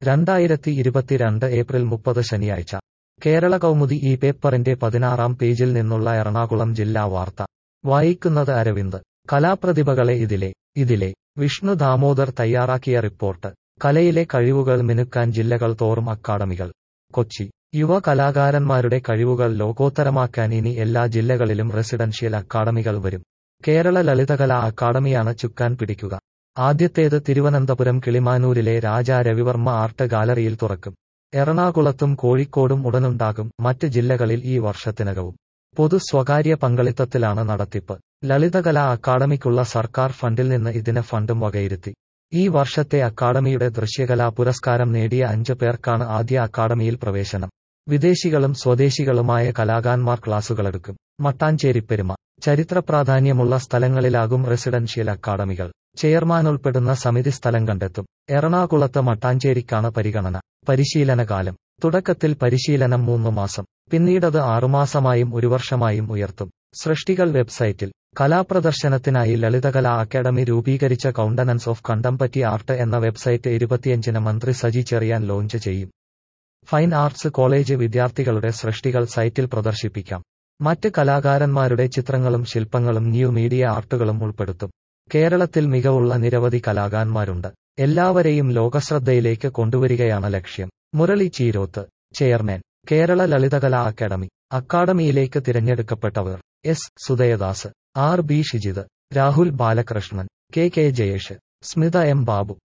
രണ്ടായിരത്തി ഇരുപത്തിരണ്ട് ഏപ്രിൽ മുപ്പത് ശനിയാഴ്ച കേരള കൗമുദി ഈ പേപ്പറിന്റെ പതിനാറാം പേജിൽ നിന്നുള്ള എറണാകുളം ജില്ലാ വാർത്ത വായിക്കുന്നത് അരവിന്ദ് കലാപ്രതിഭകളെ ഇതിലെ ഇതിലെ വിഷ്ണു ദാമോദർ തയ്യാറാക്കിയ റിപ്പോർട്ട് കലയിലെ കഴിവുകൾ മിനുക്കാൻ ജില്ലകൾ തോറും അക്കാദമികൾ കൊച്ചി യുവ കലാകാരന്മാരുടെ കഴിവുകൾ ലോകോത്തരമാക്കാൻ ഇനി എല്ലാ ജില്ലകളിലും റെസിഡൻഷ്യൽ അക്കാദമികൾ വരും കേരള ലളിതകലാ അക്കാദമിയാണ് ചുക്കാൻ പിടിക്കുക ആദ്യത്തേത് തിരുവനന്തപുരം കിളിമാനൂരിലെ രാജാ രവിവർമ്മ ആർട്ട് ഗാലറിയിൽ തുറക്കും എറണാകുളത്തും കോഴിക്കോടും ഉടനുണ്ടാകും മറ്റ് ജില്ലകളിൽ ഈ വർഷത്തിനകവും പൊതു സ്വകാര്യ പങ്കാളിത്തത്തിലാണ് നടത്തിപ്പ് ലളിതകലാ അക്കാദമിക്കുള്ള സർക്കാർ ഫണ്ടിൽ നിന്ന് ഇതിന് ഫണ്ടും വകയിരുത്തി ഈ വർഷത്തെ അക്കാദമിയുടെ ദൃശ്യകലാ പുരസ്കാരം നേടിയ അഞ്ച് പേർക്കാണ് ആദ്യ അക്കാദമിയിൽ പ്രവേശനം വിദേശികളും സ്വദേശികളുമായ കലാകാരന്മാർ ക്ലാസുകളെടുക്കും മട്ടാഞ്ചേരിപ്പെരുമ ചരിത്ര പ്രാധാന്യമുള്ള സ്ഥലങ്ങളിലാകും റെസിഡൻഷ്യൽ അക്കാദമികൾ ചെയർമാൻ ഉൾപ്പെടുന്ന സമിതി സ്ഥലം കണ്ടെത്തും എറണാകുളത്ത് മട്ടാഞ്ചേരിക്കാണ് പരിഗണന പരിശീലനകാലം തുടക്കത്തിൽ പരിശീലനം മൂന്ന് മാസം പിന്നീടത് ആറുമാസമായും ഒരു വർഷമായും ഉയർത്തും സൃഷ്ടികൾ വെബ്സൈറ്റിൽ കലാപ്രദർശനത്തിനായി ലളിതകലാ അക്കാദമി രൂപീകരിച്ച കൗണ്ടനൻസ് ഓഫ് കണ്ടംപറ്റി ആർട്ട് എന്ന വെബ്സൈറ്റ് ഇരുപത്തിയഞ്ചിന് മന്ത്രി സജി ചെറിയാൻ ലോഞ്ച് ചെയ്യും ഫൈൻ ആർട്സ് കോളേജ് വിദ്യാർത്ഥികളുടെ സൃഷ്ടികൾ സൈറ്റിൽ പ്രദർശിപ്പിക്കാം മറ്റ് കലാകാരന്മാരുടെ ചിത്രങ്ങളും ശില്പങ്ങളും ന്യൂ മീഡിയ ആർട്ടുകളും ഉൾപ്പെടുത്തും കേരളത്തിൽ മികവുള്ള നിരവധി കലാകാരന്മാരുണ്ട് എല്ലാവരെയും ലോകശ്രദ്ധയിലേക്ക് കൊണ്ടുവരികയാണ് ലക്ഷ്യം മുരളി ചീരോത്ത് ചെയർമാൻ കേരള ലളിതകലാ അക്കാദമി അക്കാദമിയിലേക്ക് തിരഞ്ഞെടുക്കപ്പെട്ടവർ S Sudayadas R B Shijith Rahul Balakrishnan K K Jayesh Smitha M Babu